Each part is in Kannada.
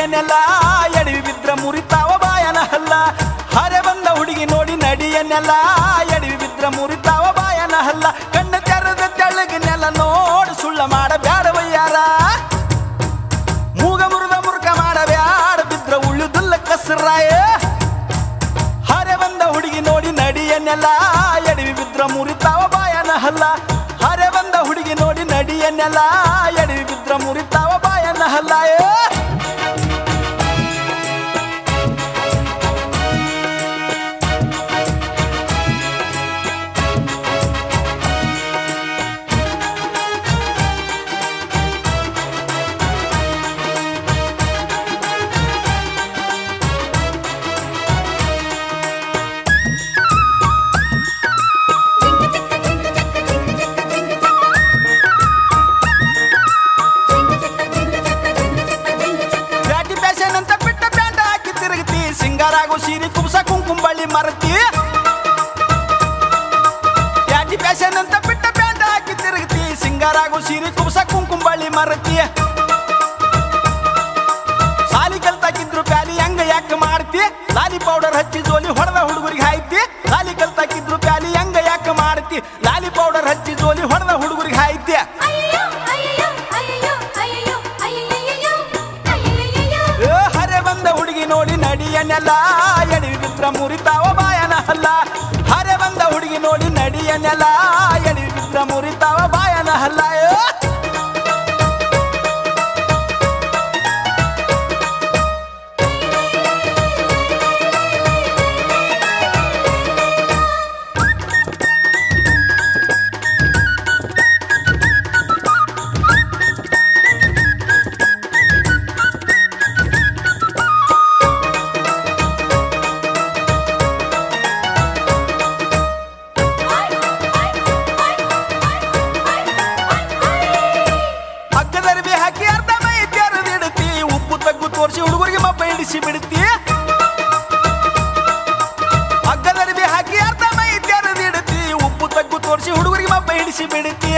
ನಡಿಯನೆಲ್ಲ ಎಡವಿ ಬಿದ್ರ ಮುರಿತಾವ ಬಾಯನ ಹಲ್ಲ ಹರೆ ಬಂದ ಹುಡುಗಿ ನೋಡಿ ನಡಿಯನೆಲ್ಲ ಎಡವಿ ಬಿದ್ರ ಮುರಿತಾವ ಬಾಯನ ಹಲ್ಲ ಕಣ್ಣ ತೆರೆದ ತೆಳ್ಳಗಿನೆಲ್ಲ ನೋಡು ಸುಳ್ಳ ಮಾಡ ಬ್ಯಾಡವಯ್ಯಾರ ಮೂಗ ಮುರಿದ ಮುರುಕ ಮಾಡಬ್ಯಾಡ ಬಿದ್ರ ಉಳ್ಳುದಿಲ್ಲ ಕಸರಾಯ ಹರೆ ಬಂದ ಹುಡುಗಿ ನೋಡಿ ನಡಿಯನ್ನೆಲ್ಲ ಎಡವಿ ಬಿದ್ರ ಮುರಿತಾವ ಬಾಯನ ಹಲ್ಲ ಹರೆ ಬಂದ ಹುಡುಗಿ ನೋಡಿ ನಡಿಯನ್ನೆಲ್ಲ ಎಡವಿ ಬಿದ್ರ ಮುರಿತಾವ ಬಾಯನ ಹಲ್ಲ ಏ ಬ್ಯಾಟಿ ಫ್ಯಾಷನ್ ಅಂತ ಬಿಟ್ಟ ಪ್ಯಾಂಟ್ ಹಾಕಿ ತಿರುಗತಿ ಸಿಂಗಾರಾಗೋ ಸೀರೆ ಕುಬ್ಸ ಕುಂಕುಂಬಳ್ಳಿ ಮರತಿ ಬ್ಯಾಟಿ ಫ್ಯಾಷನ್ ಅಂತ ಬಿಟ್ಟ ಪ್ಯಾಂಟ್ ಹಾಕಿ ತಿರುಗತಿ ಸಿಂಗಾರಾಗೋ ಸೀರೆ ಕುಬ್ಸ ಕುಂಕುಂಬಳ್ಳಿ ಮರತಿ ಸಾಲಿ ಕಲ್ತಾಕಿದ್ರು ಪ್ಯಾಲಿ ಹೆಂಗ ಯಾಕೆ ಮಾಡ್ತಿ ಲಾಲಿ ಪೌಡರ್ ಹಚ್ಚಿ ಜೋಲಿ ಹೊಡೆದ ಹುಡುಗರಿಗೆ ಹಾಯ್ತಿ ಲಾಲಿ ಕಲ್ತಾಕಿದ್ರು ಪ್ಯಾಲಿ ಹೆಂಗ ಯಾಕೆ ಮಾಡ್ತಿ ಲಾಲಿ ಪೌಡರ್ ಹಚ್ಚಿ ಜೋಲಿ ಹೊಡೆದ ಹುಡುಗರಿಗೆ ಹಾಯ್ತಿ ಅಯ್ಯೋ ಅಯ್ಯೋ ಅಯ್ಯೋ ಅಯ್ಯೋ ಅಯ್ಯಯ್ಯೋ ಅಯ್ಯಯ್ಯೋ ಏ ಹರೆ ಬಂದ ಹುಡುಗಿ ನೋಡಿ ನಡಿಯನೆಲ್ಲ ಎಡವಿ ಬಿದ್ರ ಮುರಿತಾವ ಬಾಯನ ಹಲ್ಲ ಹರೆ ಬಂದ ಹುಡುಗಿ ನೋಡಿ ನಡಿಯನೆಲ್ಲ ಎಡವಿ ಬಿದ್ರ ಮುರಿತಾವ ಬಾಯನ ಹಲ್ಲ ಏ ಹಗ್ಗದರ್ಬಿ ಹಾಕಿ ಅರ್ಧ ಮೈ ತೆರೆದಿಡ್ತಿ ಉಪ್ಪು ತಗ್ಗು ತೋರಿಸಿ ಹುಡುಗರಿಗೆ ಮಬ್ಬ ಹಿಡಿಸಿ ಬಿಡ್ತಿ ಹಗ್ಗದರ್ಬಿ ಹಾಕಿ ಅರ್ಧ ಮೈ ತೆರೆದಿಡ್ತಿ ಉಪ್ಪು ತಗ್ಗು ತೋರಿಸಿ ಹುಡುಗರಿಗೆ ಮಬ್ಬ ಹಿಡಿಸಿ ಬಿಡ್ತಿ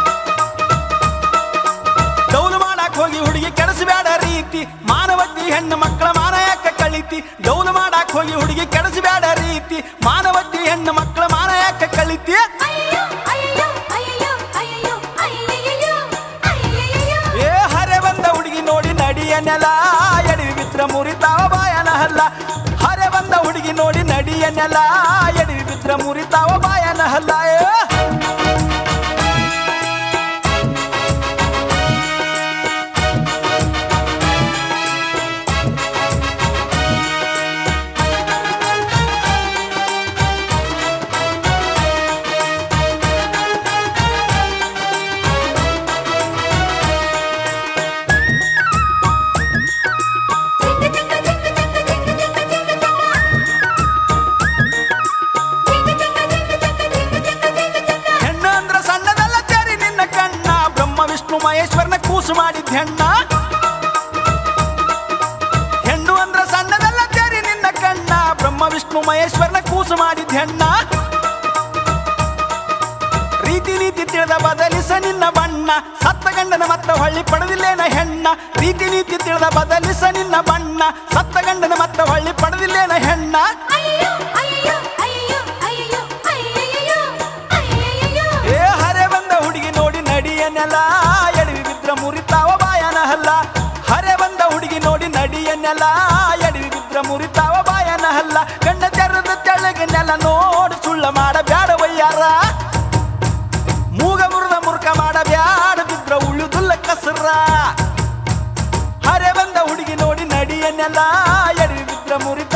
ಡೌಲು ಮಾಡಕ್ ಹೋಗಿ ಹುಡುಗಿ ಕೆಡಿಸಬೇಡ ರೀತಿ ಮಾನವತಿ ಹೆಣ್ಣು ಮಕ್ಕಳ ಮಾನ ಯಾಕೆ ಕಳಿತಿ ಡೌಲು ಮಾಡಕ್ ಹೋಗಿ ಹುಡುಗಿ ಕೆಡಿಸಬೇಡ ರೀತಿ ಮಾನವತಿ ಹೆಣ್ಣು ಮಕ್ಕಳ ಮಾನ ಯಾಕೆ ಕಳಿತಿ ಅಯ್ಯೋ ಅಯ್ಯೋ ಅಯ್ಯೋ ಅಯ್ಯೋ ಅಯ್ಯಯ್ಯೋ ಅಯ್ಯಯ್ಯೋ ಏ ಹರೆ ಬಂದ ಹುಡುಗಿ ನೋಡಿ ನಡಿಯನೆಲ್ಲ ಎಡವಿ ಬಿದ್ರ ಮುರಿತಾವ ಬಾಯನ ಹಲ್ಲ ಹರೆ ಬಂದ ಹುಡುಗಿ ನೋಡಿ ನಡಿಯನೆಲ್ಲ ಎಡವಿ ಬಿದ್ರ ಮುರಿತಾವ ಬಾಯನ ಹಲ್ಲ ಏ ಹೆಣ್ಣು ಅಂದ್ರ ಸಣ್ಣದಲ್ಲ ತೆರಿ ನಿನ್ನ ಕಣ್ಣ ಬ್ರಹ್ಮ ವಿಷ್ಣು ಮಹೇಶ್ವರನ ಕೂಸು ಮಾಡಿದ್ದ ಹೆಣ್ಣ ಹೆಣ್ಣು ಅಂದ್ರ ಸಣ್ಣದಲ್ಲ ತೆರಿ ನಿನ್ನ ಕಣ್ಣ ಬ್ರಹ್ಮ ವಿಷ್ಣು ಮಹೇಶ್ವರನ ಕೂಸು ಮಾಡಿದ್ದ ಹೆಣ್ಣ ರೀತಿ ನೀತಿ ತಿಳಿದ ಬದಲಿಸ ನಿನ್ನ ಬಣ್ಣ ಸತ್ತ ಗಂಡನ ಮತ್ತ ಹೊಳ್ಳಿ ಪಡೆದಿಲ್ಲೇನ ಹೆಣ್ಣ ರೀತಿ ನೀತಿ ತಿಳಿದ ಬದಲಿಸ ನಿನ್ನ ಬಣ್ಣ ಸತ್ತ ಗಂಡನ ಮತ್ತ ಹೊಳ್ಳಿ ಪಡೆದಿಲ್ಲೇನ ಹೆಣ್ಣ ಅಯ್ಯೋ ಅಯ್ಯೋ ಅಯ್ಯೋ ಅಯ್ಯೋ ಅಯ್ಯಯ್ಯೋ ಅಯ್ಯಯ್ಯೋ ಏ ಹರೆ ಬಂದ ಹುಡುಗಿ ನೋಡಿ ನಡಿಯನೆಲ್ಲ ಎಡವಿ ಬಿದ್ರ ಮುರಿತಾವ ಬಾಯನ ಹಲ್ಲ ಹರೆ ಬಂದ ಹುಡುಗಿ ನೋಡಿ ನಡಿಯನೆಲ್ಲ ಎಡವಿ ಬಿದ್ರ ಮುರಿತಾವ ಬಾಯನ ಹಲ್ಲ ಕಣ್ಣ ತೆರೆದ ತೆಳ್ಳಗಿನೆಲ್ಲ ನೋಡು ಸುಳ್ಳ ಮಾಡ ಬ್ಯಾಡವಯ್ಯಾರ ಮೂಗ ಮುರಿದ ಮುರುಕ ಮಾಡ ಬ್ಯಾಡ ಬಿದ್ರ ಉಳ್ಳುದಿಲ್ಲ ಕಸರ ಹರೆ ಬಂದ ಹುಡುಗಿ ನೋಡಿ ನಡಿಯನೆಲ್ಲ ಎಡವಿ ಬಿದ್ರ ಮುರಿತ